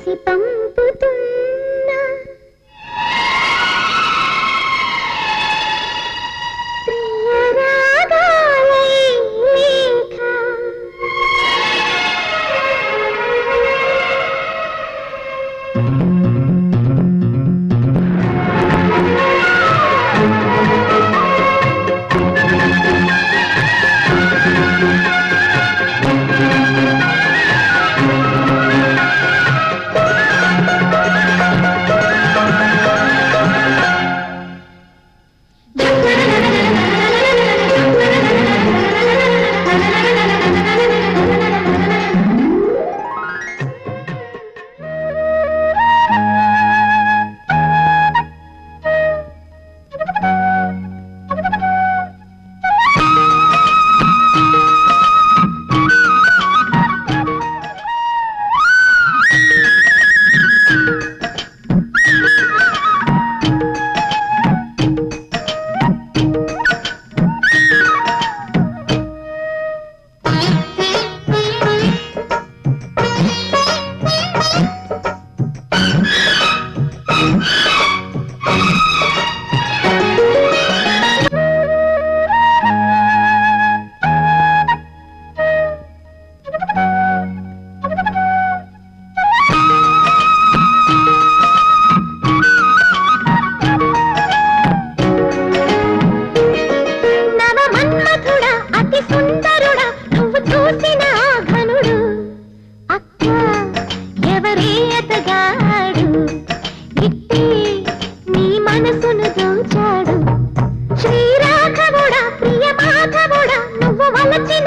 రాసి పంపుతున్నా ప్రియ రాగాలై లేఖ నవ మన్మథుడా అతి సుందరుడా నువ్వు చూసిన ఆ ఘనుడు అక్క ఎవరే అతగాడు ఇట్టే నీ మనసును దోచాడు శ్రీరాఘవుడా ప్రియ మాధవుడా నువ్వు వలచిన